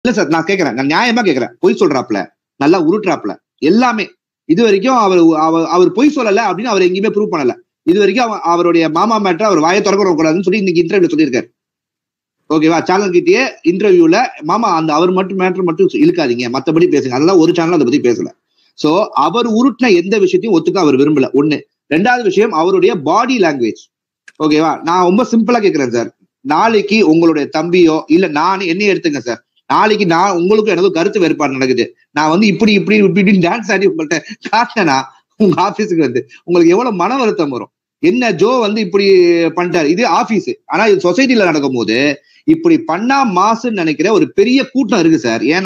இல்ல சார் நான் கேக்குறேன் நான் நியாயமா கேக்குறேன் பொய் சொல்றாப்ல நல்லா உருட்டுறாப்ல எல்லாமே இது வரைக்கும் அவர் அவர் அவர் பொய் சொல்லல அப்படின்னு அவர் எங்கேயுமே ப்ரூவ் பண்ணல இது வரைக்கும் அவ- அவருடைய மாமா மேட்டர் அவர் வாயை திறக்க கூடாதுன்னு சொல்லி இன்னைக்கு இன்டர்வியூல சொல்லியிருக்காரு ஓகேவா சேனல் கிட்டயே இன்டர்வியூல மாமா அந்த அவர் மட்டும் மேட்டர் மட்டும் இழுக்காதீங்க மத்தபடி பேசுங்க அதெல்லாம் ஒரு சேனல் அதை பத்தி பேசல சோ அவர் உருட்டின எந்த விஷயத்தையும் ஒத்துக்க அவர் விரும்பல ஒண்ணு ரெண்டாவது விஷயம் அவருடைய பாடி லாங்குவேஜ் ஓகேவா நான் ரொம்ப சிம்பிளா கேக்குறேன் சார் நாளைக்கு உங்களுடைய தம்பியோ இல்ல நான் என்னைய எடுத்துங்க சார் நாளைக்கு நான் உங்களுக்கும் எனக்கும் கருத்து வேறுபாடு நடக்குது நான் வந்து இப்படி இப்படி இப்படி இப்படின்னு டான்ஸ் ஆடி உங்கள்கிட்ட காட்டினேன்னா உங்க ஆபீஸுக்கு வந்து உங்களுக்கு எவ்வளவு மன வருத்தம் வரும் என்ன ஜோ வந்து இப்படி பண்ணிட்டாரு இது ஆபீஸ் ஆனா இது சொசைட்டில நடக்கும்போது இப்படி பண்ணா மாசுன்னு நினைக்கிற ஒரு பெரிய கூட்டம் இருக்கு சார் ஏன்னா